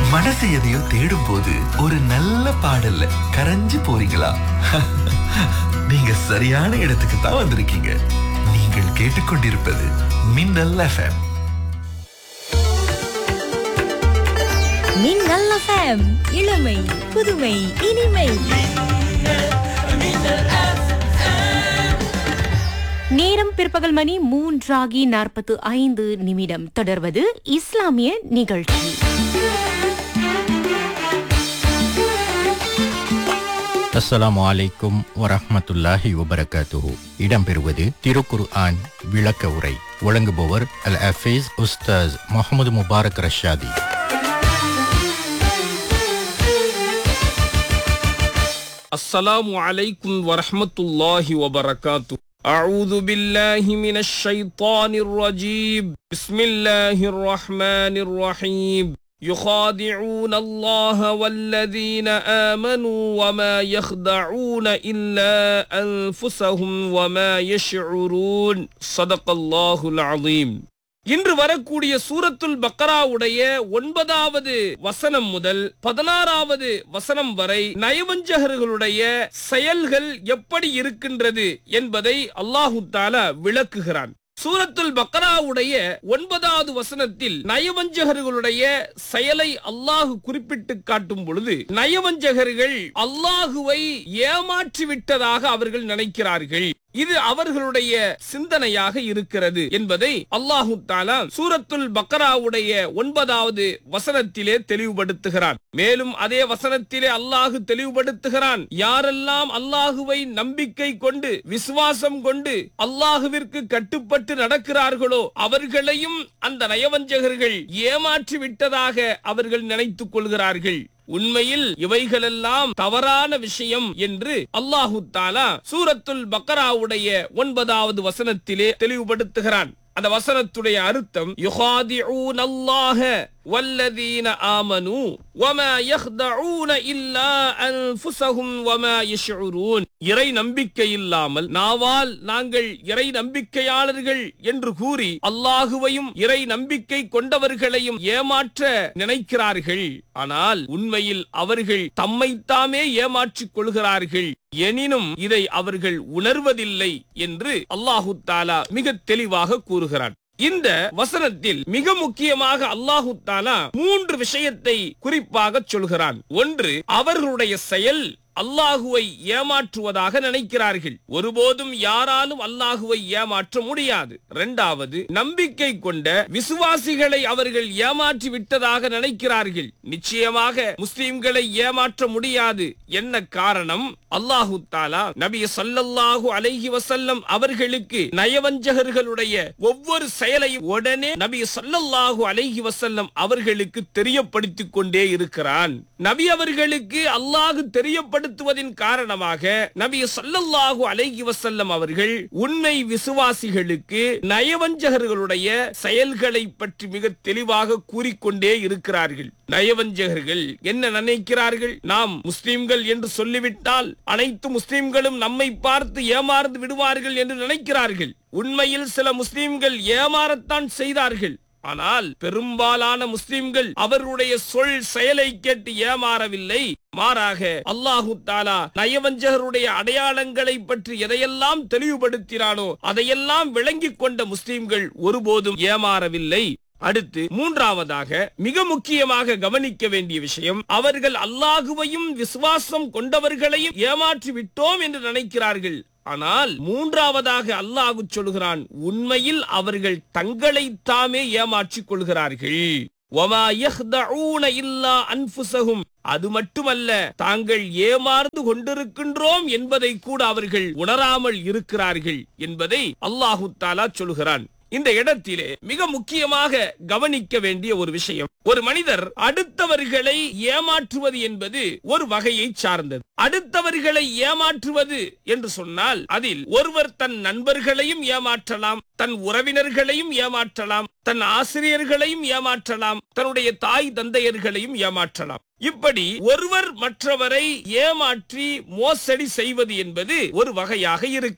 மனசு எதையோ தேடும் போது ஒரு நல்ல பாடல்ல கரைஞ்சு போறீங்களா நீங்க சரியான இடத்துக்கு தான் வந்திருக்கீங்க நீங்கள் கேட்டுக்கொண்டிருப்பது மின்னல் எஃப்எம் மின்னல் எஃப்எம் இளமை புதுமை இனிமை நேரம் பிற்பகல் மணி மூன்றாகி நாற்பத்து ஐந்து நிமிடம் தொடர்வது இஸ்லாமிய நிகழ்ச்சி அஸ்ஸலாமு அலைக்கும் வரஹ்மத்துல்லாஹி வபரகாத்துஹு இடம்பெறுவது திருக்குர் ஆன் விளக்க உரை வழங்குபவர் அல் அஃபீஸ் உஸ்தாஸ் முகமது முபாரக் ரஷாதி السلام عليكم ورحمة الله وبركاته أعوذ بالله من الشيطان الرجيم بسم الله الرحمن الرحيم يخادعون الله والذين آمنوا وما يخدعون إلا أنفسهم وما يشعرون صدق الله العظيم இன்று வரக்கூடிய சூரத்துல் பக்கராவுடைய ஒன்பதாவது வசனம் முதல் பதினாறாவது வசனம் வரை நயவஞ்சகர்களுடைய செயல்கள் எப்படி இருக்கின்றது என்பதை அல்லாஹு தாலா விளக்குகிறான் சூரத்துல் பக்கராவுடைய ஒன்பதாவது வசனத்தில் நயவஞ்சகர்களுடைய செயலை அல்லாஹு குறிப்பிட்டு காட்டும் பொழுது நயவஞ்சகர்கள் அல்லாஹுவை ஏமாற்றி விட்டதாக அவர்கள் நினைக்கிறார்கள் இது அவர்களுடைய சிந்தனையாக இருக்கிறது என்பதை அல்லாஹு தாலா சூரத்துல் பக்கராவுடைய ஒன்பதாவது வசனத்திலே தெளிவுபடுத்துகிறான் மேலும் அதே வசனத்திலே அல்லாஹு தெளிவுபடுத்துகிறான் யாரெல்லாம் அல்லாஹுவை நம்பிக்கை கொண்டு விசுவாசம் கொண்டு அல்லாஹுவிற்கு கட்டுப்பட்டு நடக்கிறார்களோ அவர்களையும் அந்த நயவஞ்சகர்கள் ஏமாற்றி விட்டதாக அவர்கள் நினைத்துக் கொள்கிறார்கள் உண்மையில் இவைகளெல்லாம் தவறான விஷயம் என்று அல்லாஹு தாலா சூரத்துல் பக்கராவுடைய ஒன்பதாவது வசனத்திலே தெளிவுபடுத்துகிறான் அந்த வசனத்துடைய அர்த்தம் யுகாதிஊன் அல்லாஹ வல்லதீன ஆமனு வமா யஹ்தஊன இல்லா அன்ஃபுஸஹும் வமா யஷ்உரூன் இறை நம்பிக்கை இல்லாமல் நாவால் நாங்கள் இறை நம்பிக்கையாளர்கள் என்று கூறி அல்லாஹுவையும் இறை நம்பிக்கை கொண்டவர்களையும் ஏமாற்ற நினைக்கிறார்கள் ஆனால் உண்மையில் அவர்கள் தம்மைத்தாமே ஏமாற்றிக் கொள்கிறார்கள் எனினும் இதை அவர்கள் உணர்வதில்லை என்று அல்லாஹு தாலா மிக தெளிவாக கூறுகிறான் இந்த வசனத்தில் மிக முக்கியமாக அல்லாஹு தாலா மூன்று விஷயத்தை குறிப்பாக சொல்கிறான் ஒன்று அவர்களுடைய செயல் அல்லாஹுவை ஏமாற்றுவதாக நினைக்கிறார்கள் ஒருபோதும் யாராலும் அல்லாஹுவை ஏமாற்ற முடியாது இரண்டாவது நம்பிக்கை கொண்ட விசுவாசிகளை அவர்கள் ஏமாற்றி விட்டதாக நினைக்கிறார்கள் நிச்சயமாக முஸ்லிம்களை ஏமாற்ற முடியாது என்ன காரணம் அல்லாஹு தாலா நபி சொல்லல்லாஹு அலைஹி வசல்லம் அவர்களுக்கு நயவஞ்சகர்களுடைய ஒவ்வொரு செயலையும் உடனே நபி சொல்லல்லாஹு அலைஹி வசல்லம் அவர்களுக்கு தெரியப்படுத்திக் கொண்டே இருக்கிறான் நபி அவர்களுக்கு அல்லாஹு தெரியப்படுத்துவதின் காரணமாக நபி சொல்லல்லாஹு அலைஹி வசல்லம் அவர்கள் உண்மை விசுவாசிகளுக்கு நயவஞ்சகர்களுடைய செயல்களை பற்றி மிக தெளிவாக கூறிக்கொண்டே இருக்கிறார்கள் நயவஞ்சகர்கள் என்ன நினைக்கிறார்கள் நாம் முஸ்லிம்கள் என்று சொல்லிவிட்டால் அனைத்து முஸ்லிம்களும் நம்மை பார்த்து ஏமாறந்து விடுவார்கள் என்று நினைக்கிறார்கள் உண்மையில் சில முஸ்லிம்கள் ஏமாறத்தான் செய்தார்கள் ஆனால் பெரும்பாலான முஸ்லிம்கள் அவருடைய சொல் செயலை கேட்டு ஏமாறவில்லை மாறாக அல்லாஹு தாலா நயவஞ்சகருடைய அடையாளங்களை பற்றி எதையெல்லாம் தெளிவுபடுத்தினானோ அதையெல்லாம் விளங்கிக் கொண்ட முஸ்லிம்கள் ஒருபோதும் ஏமாறவில்லை அடுத்து மூன்றாவதாக மிக முக்கியமாக கவனிக்க வேண்டிய விஷயம் அவர்கள் அல்லாஹுவையும் விசுவாசம் கொண்டவர்களையும் ஏமாற்றி விட்டோம் என்று நினைக்கிறார்கள் ஆனால் மூன்றாவதாக அல்லாஹு சொல்கிறான் உண்மையில் அவர்கள் தங்களை தாமே ஏமாற்றிக் கொள்கிறார்கள் வமா யஹ்தஊன இல்லா அன்ஃபுஸஹும் அது மட்டுமல்ல தாங்கள் ஏமாந்து கொண்டிருக்கின்றோம் என்பதை கூட அவர்கள் உணராமல் இருக்கிறார்கள் என்பதை அல்லாஹு தாலா சொல்கிறான் இந்த இடத்திலே மிக முக்கியமாக கவனிக்க வேண்டிய ஒரு விஷயம் ஒரு மனிதர் அடுத்தவர்களை ஏமாற்றுவது என்பது ஒரு வகையை சார்ந்தது அடுத்தவர்களை ஏமாற்றுவது என்று சொன்னால் அதில் ஒருவர் தன் நண்பர்களையும் ஏமாற்றலாம் தன் உறவினர்களையும் ஏமாற்றலாம் தன் ஆசிரியர்களையும் ஏமாற்றலாம் தன்னுடைய தாய் தந்தையர்களையும் ஏமாற்றலாம் இப்படி ஒருவர் மற்றவரை ஏமாற்றி மோசடி செய்வது என்பது ஒரு வகையாக இருக்கிறது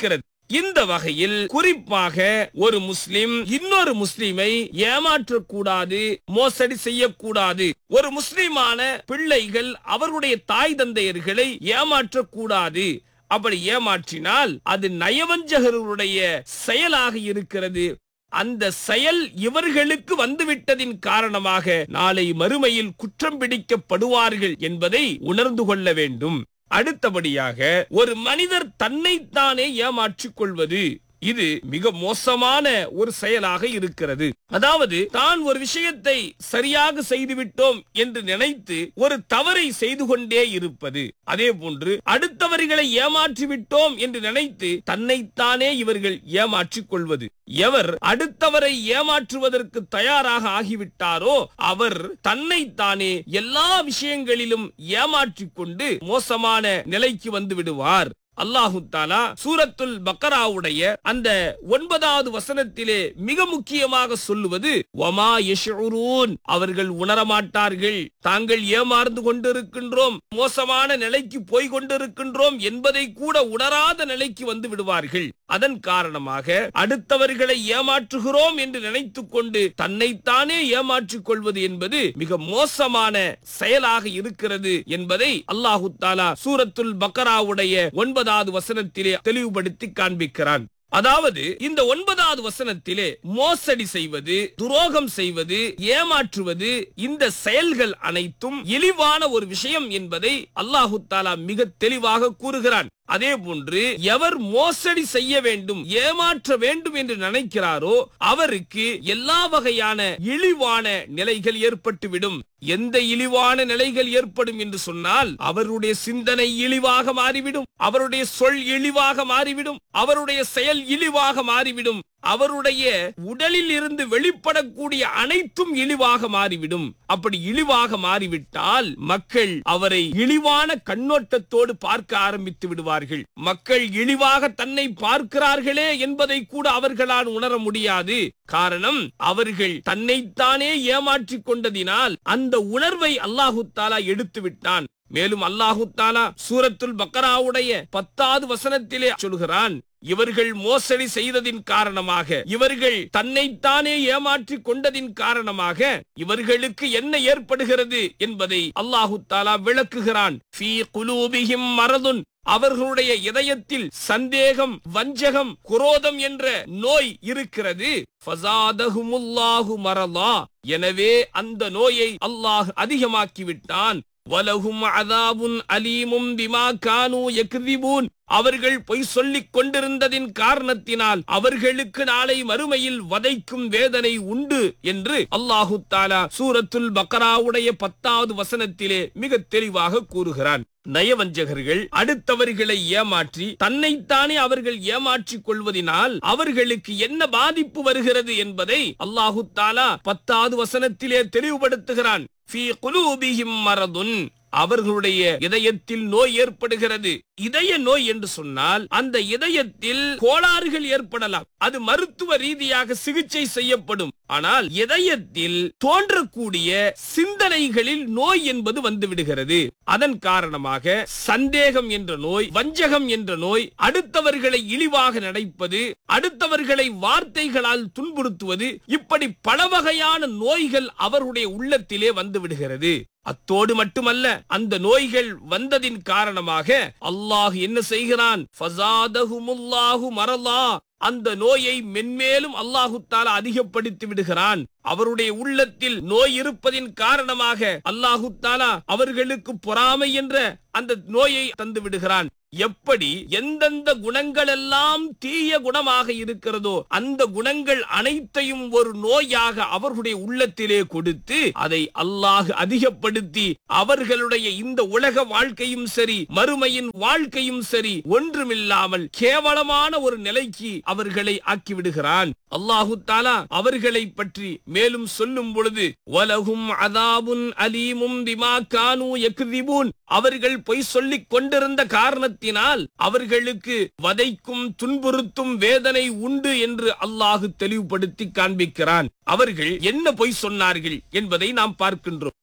இந்த வகையில் குறிப்பாக ஒரு முஸ்லிம் இன்னொரு முஸ்லிமை ஏமாற்றக்கூடாது மோசடி செய்யக்கூடாது ஒரு முஸ்லிமான பிள்ளைகள் அவருடைய தாய் தந்தையர்களை ஏமாற்றக்கூடாது அப்படி ஏமாற்றினால் அது நயவஞ்சகர்களுடைய செயலாக இருக்கிறது அந்த செயல் இவர்களுக்கு வந்துவிட்டதின் காரணமாக நாளை மறுமையில் குற்றம் பிடிக்கப்படுவார்கள் என்பதை உணர்ந்து கொள்ள வேண்டும் அடுத்தபடியாக ஒரு மனிதர் தன்னைத்தானே ஏமாற்றிக் கொள்வது இது மிக மோசமான ஒரு செயலாக இருக்கிறது அதாவது தான் ஒரு விஷயத்தை சரியாக செய்துவிட்டோம் என்று நினைத்து ஒரு தவறை செய்து கொண்டே இருப்பது அதே போன்று அடுத்தவர்களை ஏமாற்றி விட்டோம் என்று நினைத்து தன்னைத்தானே இவர்கள் ஏமாற்றிக் கொள்வது எவர் அடுத்தவரை ஏமாற்றுவதற்கு தயாராக ஆகிவிட்டாரோ அவர் தன்னைத்தானே எல்லா விஷயங்களிலும் ஏமாற்றிக் கொண்டு மோசமான நிலைக்கு வந்து விடுவார் அல்லாஹு தாலா சூரத்துல் பக்கராவுடைய அந்த ஒன்பதாவது வசனத்திலே மிக முக்கியமாக சொல்லுவது வமா யஷ்உரூன் அவர்கள் உணரமாட்டார்கள் தாங்கள் ஏமாந்து கொண்டிருக்கின்றோம் மோசமான நிலைக்கு போய் கொண்டிருக்கின்றோம் என்பதை கூட உணராத நிலைக்கு வந்து விடுவார்கள் அதன் காரணமாக அடுத்தவர்களை ஏமாற்றுகிறோம் என்று நினைத்துக் கொண்டு தன்னைத்தானே ஏமாற்றிக் கொள்வது என்பது மிக மோசமான செயலாக இருக்கிறது என்பதை அல்லாஹு தாலா சூரத்துல் பக்கராவுடைய ஒன்பதாவது வசனத்திலே தெளிவுபடுத்தி காண்பிக்கிறான் அதாவது இந்த ஒன்பதாவது வசனத்திலே மோசடி செய்வது துரோகம் செய்வது ஏமாற்றுவது இந்த செயல்கள் அனைத்தும் இழிவான ஒரு விஷயம் என்பதை அல்லாஹு தாலா மிக தெளிவாக கூறுகிறான் அதே போன்று எவர் மோசடி செய்ய வேண்டும் ஏமாற்ற வேண்டும் என்று நினைக்கிறாரோ அவருக்கு எல்லா வகையான இழிவான நிலைகள் ஏற்பட்டுவிடும் எந்த இழிவான நிலைகள் ஏற்படும் என்று சொன்னால் அவருடைய சிந்தனை இழிவாக மாறிவிடும் அவருடைய சொல் இழிவாக மாறிவிடும் அவருடைய செயல் இழிவாக மாறிவிடும் அவருடைய உடலில் இருந்து வெளிப்படக்கூடிய அனைத்தும் இழிவாக மாறிவிடும் அப்படி இழிவாக மாறிவிட்டால் மக்கள் அவரை இழிவான கண்ணோட்டத்தோடு பார்க்க ஆரம்பித்து விடுவார்கள் மக்கள் இழிவாக தன்னை பார்க்கிறார்களே என்பதை கூட அவர்களால் உணர முடியாது காரணம் அவர்கள் தன்னைத்தானே ஏமாற்றிக் கொண்டதினால் அந்த உணர்வை அல்லாஹு தாலா எடுத்து விட்டான் மேலும் அல்லாஹு தாலா சூரத்துல் பக்கராவுடைய பத்தாவது வசனத்திலே சொல்கிறான் இவர்கள் மோசடி செய்ததின் காரணமாக இவர்கள் தன்னைத்தானே ஏமாற்றிக் கொண்டதின் காரணமாக இவர்களுக்கு என்ன ஏற்படுகிறது என்பதை அல்லாஹு தாலா விளக்குகிறான் ஃபீ குலூபிஹிம் மரதுன் அவர்களுடைய இதயத்தில் சந்தேகம் வஞ்சகம் குரோதம் என்ற நோய் இருக்கிறது ஃபஸாதஹுமுல்லாஹு மரலா எனவே அந்த நோயை அல்லாஹ் ஆக்கிவிட்டான் விட்டான் வலகும் அதாபுன் அலீமும் பிமா கானு யக்திபூன் அவர்கள் பொய் சொல்லிக் கொண்டிருந்ததின் காரணத்தினால் அவர்களுக்கு நாளை மறுமையில் வதைக்கும் வேதனை உண்டு என்று அல்லாஹு தாலா சூரத்துல் பக்கராவுடைய பத்தாவது வசனத்திலே மிக தெளிவாக கூறுகிறான் நயவஞ்சகர்கள் அடுத்தவர்களை ஏமாற்றி தன்னைத்தானே அவர்கள் ஏமாற்றிக் கொள்வதினால் அவர்களுக்கு என்ன பாதிப்பு வருகிறது என்பதை அல்லாஹு தாலா பத்தாவது வசனத்திலே தெளிவுபடுத்துகிறான் ஃபீ குலூபிஹிம் மரதுன் அவர்களுடைய இதயத்தில் நோய் ஏற்படுகிறது இதய நோய் என்று சொன்னால் அந்த இதயத்தில் கோளாறுகள் ஏற்படலாம் அது மருத்துவ ரீதியாக சிகிச்சை செய்யப்படும் ஆனால் இதயத்தில் தோன்றக்கூடிய சிந்தனைகளில் நோய் என்பது வந்து விடுகிறது அதன் காரணமாக சந்தேகம் என்ற நோய் வஞ்சகம் என்ற நோய் அடுத்தவர்களை இழிவாக நினைப்பது அடுத்தவர்களை வார்த்தைகளால் துன்புறுத்துவது இப்படி பல வகையான நோய்கள் அவருடைய உள்ளத்திலே வந்து விடுகிறது அத்தோடு மட்டுமல்ல அந்த நோய்கள் வந்ததின் காரணமாக அல்லாஹ் என்ன செய்கிறான் ஃபஸாதஹுமுல்லாஹு மரலா அந்த நோயை மென்மேலும் அல்லாஹு தாலா அதிகப்படுத்தி விடுகிறான் அவருடைய உள்ளத்தில் நோய் இருப்பதின் காரணமாக அல்லாஹு தாலா அவர்களுக்கு பொறாமை என்ற அந்த நோயை தந்து விடுகிறான் எப்படி எந்தெந்த குணங்கள் எல்லாம் தீய குணமாக இருக்கிறதோ அந்த குணங்கள் அனைத்தையும் ஒரு நோயாக அவர்களுடைய உள்ளத்திலே கொடுத்து அதை அல்லாஹ் அதிகப்படுத்தி அவர்களுடைய இந்த உலக வாழ்க்கையும் சரி மறுமையின் வாழ்க்கையும் சரி ஒன்றுமில்லாமல் கேவலமான ஒரு நிலைக்கு அவர்களை ஆக்கிவிடுகிறான் அல்லாஹு தாலா அவர்களை பற்றி மேலும் சொல்லும் பொழுது வலகும் அதாபுன் அலீமும் பிமா கானு யக்திபூன் அவர்கள் பொய் சொல்லிக் கொண்டிருந்த காரணத்தினால் அவர்களுக்கு வதைக்கும் துன்புறுத்தும் வேதனை உண்டு என்று அல்லாஹு தெளிவுபடுத்தி காண்பிக்கிறான் அவர்கள் என்ன பொய் சொன்னார்கள் என்பதை நாம் பார்க்கின்றோம்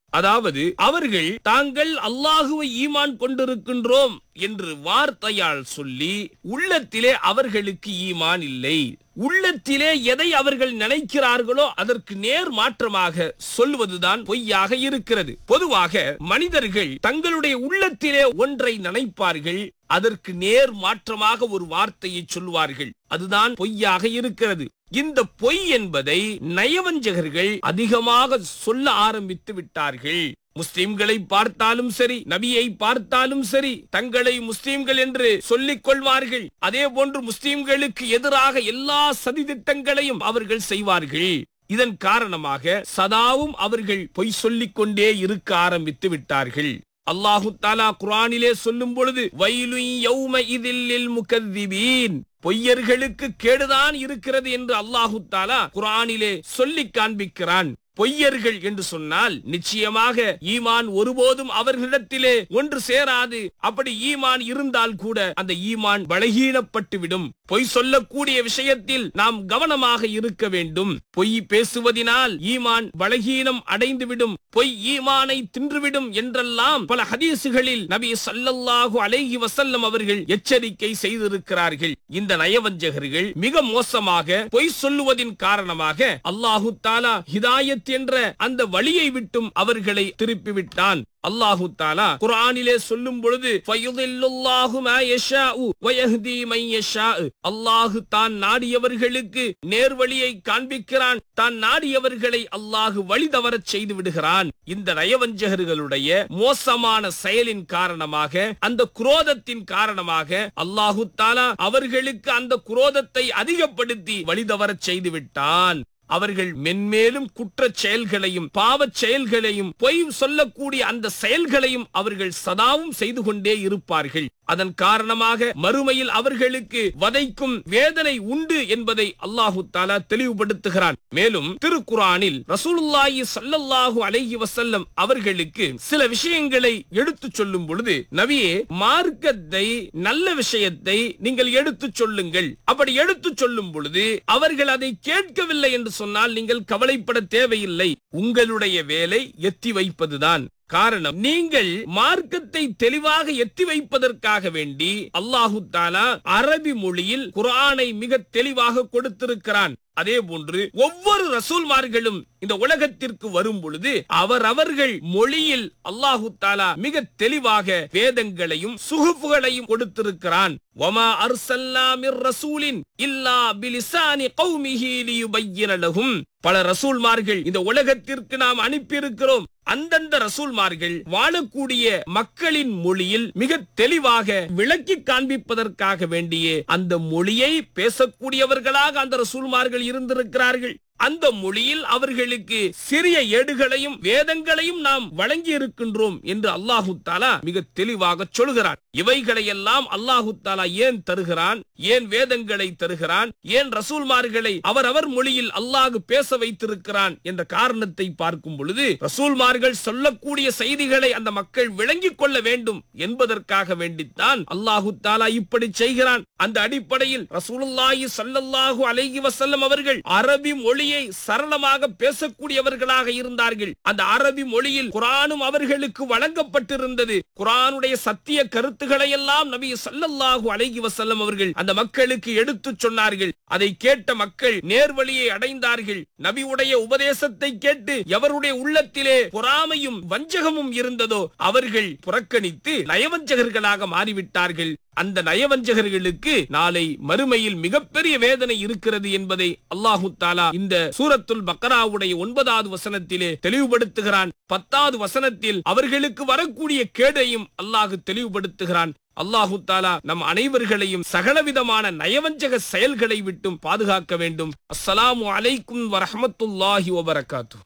அதாவது அவர்கள் தாங்கள் அல்லாஹுவை ஈமான் கொண்டிருக்கின்றோம் என்று வார்த்தையால் சொல்லி உள்ளத்திலே அவர்களுக்கு ஈமான் இல்லை உள்ளத்திலே எதை அவர்கள் நினைக்கிறார்களோ அதற்கு நேர் மாற்றமாக சொல்வதுதான் பொய்யாக இருக்கிறது பொதுவாக மனிதர்கள் தங்களுடைய உள்ளத்திலே ஒன்றை நினைப்பார்கள் அதற்கு நேர் மாற்றமாக ஒரு வார்த்தையை சொல்வார்கள் அதுதான் பொய்யாக இருக்கிறது இந்த பொய் என்பதை நயவஞ்சகர்கள் அதிகமாக சொல்ல ஆரம்பித்து விட்டார்கள் முஸ்லிம்களை பார்த்தாலும் சரி நபியை பார்த்தாலும் சரி தங்களை முஸ்லிம்கள் என்று சொல்லிக் கொள்வார்கள் அதே போன்று முஸ்லிம்களுக்கு எதிராக எல்லா சதித்திட்டங்களையும் அவர்கள் செய்வார்கள் இதன் காரணமாக சதாவும் அவர்கள் பொய் சொல்லிக் கொண்டே இருக்க ஆரம்பித்து விட்டார்கள் அல்லாஹு தாலா குரானிலே சொல்லும் பொழுது வயலு யௌம இதில் முகத்திபீன் பொய்யர்களுக்கு கேடுதான் இருக்கிறது என்று அல்லாஹு தாலா குரானிலே சொல்லி காண்பிக்கிறான் பொய்யர்கள் என்று சொன்னால் நிச்சயமாக ஈமான் ஒருபோதும் அவர்களிடத்திலே ஒன்று சேராது அப்படி ஈமான் இருந்தால் கூட அந்த ஈமான் பலகீனப்பட்டு விடும் பொய் சொல்லக்கூடிய விஷயத்தில் நாம் கவனமாக இருக்க வேண்டும் பொய் பேசுவதினால் ஈமான் பலகீனம் அடைந்துவிடும் பொய் ஈமானை தின்றுவிடும் என்றெல்லாம் பல ஹதீசுகளில் நபி சல்லல்லாஹு அலைஹி வசல்லம் அவர்கள் எச்சரிக்கை செய்திருக்கிறார்கள் இந்த நயவஞ்சகர்கள் மிக மோசமாக பொய் சொல்லுவதின் காரணமாக அல்லாஹு தாலா ஹிதாயத் என்ற அந்த வழியை விட்டும் அவர்களை திருப்பிவிட்டான் அல்லாஹு தாலா குரானிலே சொல்லும் பொழுது ஃபயுதில்லுல்லாஹு மா யஷாஉ வயஹ்தி மை யஷாஉ அல்லாஹு தான் நாடியவர்களுக்கு நேர்வழியை காண்பிக்கிறான் தான் நாடியவர்களை அல்லாஹு வழி தவறச் செய்து விடுகிறான் இந்த நயவஞ்சகர்களுடைய மோசமான செயலின் காரணமாக அந்த குரோதத்தின் காரணமாக அல்லாஹு தாலா அவர்களுக்கு அந்த குரோதத்தை அதிகப்படுத்தி வழி தவறச் செய்து விட்டான் அவர்கள் மென்மேலும் குற்றச் செயல்களையும் பாவச் செயல்களையும் பொய் சொல்லக்கூடிய அந்த செயல்களையும் அவர்கள் சதாவும் செய்து கொண்டே இருப்பார்கள் அதன் காரணமாக மறுமையில் அவர்களுக்கு வதைக்கும் வேதனை உண்டு என்பதை அல்லாஹு தாலா தெளிவுபடுத்துகிறான் மேலும் திருக்குரானில் ரசூலுல்லாஹி ஸல்லல்லாஹு அலைஹி வஸல்லம் அவர்களுக்கு சில விஷயங்களை எடுத்துச் சொல்லும் பொழுது நபியே மார்க்கத்தை நல்ல விஷயத்தை நீங்கள் எடுத்துச் சொல்லுங்கள் அப்படி எடுத்துச் சொல்லும் பொழுது அவர்கள் அதை கேட்கவில்லை என்று சொன்னால் நீங்கள் கவலைப்பட தேவையில்லை உங்களுடைய வேலை எத்தி வைப்பதுதான் காரணம் நீங்கள் மார்க்கத்தை தெளிவாக எத்தி வைப்பதற்காக வேண்டி அல்லாஹு தாலா அரபி மொழியில் குர்ஆனை மிக தெளிவாக கொடுத்திருக்கிறான் அதே போன்று ஒவ்வொரு ரசூல்மார்களும் இந்த உலகத்திற்கு வரும் பொழுது அவர் அவர்கள் மொழியில் அல்லாஹு தாலா மிக தெளிவாக வேதங்களையும் சுகுப்புகளையும் கொடுத்திருக்கிறான் வமா அர்சல்லா மிர் ரசூலின் இல்லா பிலிசானி கௌமிஹி லியுபய்யின லஹும் பல ரசூல்மார்கள் இந்த உலகத்திற்கு நாம் அனுப்பியிருக்கிறோம் அந்தந்த ரசூல்மார்கள் வாழக்கூடிய மக்களின் மொழியில் மிக தெளிவாக விளக்கி காண்பிப்பதற்காக வேண்டிய அந்த மொழியை பேசக்கூடியவர்களாக அந்த ரசூல்மார்கள் இருந்திருக்கிறார்கள் அந்த மொழியில் அவர்களுக்கு சிறிய ஏடுகளையும் வேதங்களையும் நாம் வழங்கி இருக்கின்றோம் என்று அல்லாஹு தாலா மிக தெளிவாக சொல்கிறான் இவைகளையெல்லாம் அல்லாஹு தாலா ஏன் தருகிறான் ஏன் வேதங்களை தருகிறான் ஏன் ரசூல்மார்களை அவரவர் மொழியில் அல்லாஹ் பேச வைத்திருக்கிறான் என்ற காரணத்தை பார்க்கும் பொழுது ரசூல்மார்கள் சொல்லக்கூடிய செய்திகளை அந்த மக்கள் விளங்கிக் கொள்ள வேண்டும் என்பதற்காக வேண்டித்தான் அல்லாஹு தாலா இப்படி செய்கிறான் அந்த அடிப்படையில் ரசூலுல்லாஹி ஸல்லல்லாஹு அலைஹி வஸல்லம் அவர்கள் அரபி மொழியை சரளமாக பேசக்கூடியவர்களாக இருந்தார்கள் அந்த அரபி மொழியில் குரானும் அவர்களுக்கு வழங்கப்பட்டிருந்தது குரானுடைய சத்திய கருத்துக்களை எல்லாம் நபி ஸல்லல்லாஹு அலைஹி வஸல்லம் அவர்கள் அந்த மக்களுக்கு எடுத்துச் சொன்னார்கள் அதை கேட்ட மக்கள் நேர்வழியை அடைந்தார்கள் நபியுடைய உபதேசத்தை கேட்டு எவருடைய உள்ளத்திலே பொறாமையும் வஞ்சகமும் இருந்ததோ அவர்கள் புறக்கணித்து நயவஞ்சகர்களாக மாறிவிட்டார்கள் அந்த நயவஞ்சகர்களுக்கு நாளை மறுமையில் மிகப்பெரிய வேதனை இருக்கிறது என்பதை அல்லாஹு தாலா இந்த சூரத்துல் பக்கராவுடைய ஒன்பதாவது வசனத்திலே தெளிவுபடுத்துகிறான் பத்தாவது வசனத்தில் அவர்களுக்கு வரக்கூடிய கேடையும் அல்லாஹு தெளிவுபடுத்துகிறான் அல்லாஹு தாலா நம் அனைவர்களையும் சகலவிதமான நயவஞ்சக செயல்களை விட்டும் பாதுகாக்க வேண்டும் அஸ்ஸலாமு அலைக்கும் வரஹமத்துல்லாஹி வபரகாத்து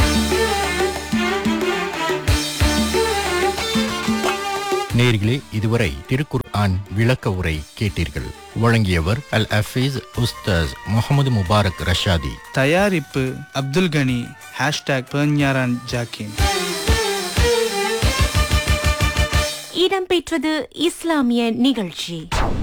நேர்களே இதுவரை திருக்குர் ஆன் விளக்க உரை கேட்டீர்கள் வழங்கியவர் அல் அஃபீஸ் உஸ்தாஸ் முகமது முபாரக் ரஷாதி தயாரிப்பு அப்துல் கனி ஹேஷ்டாக் பெர்ஞாரான் ஜாக்கின் இடம்பெற்றது இஸ்லாமிய நிகழ்ச்சி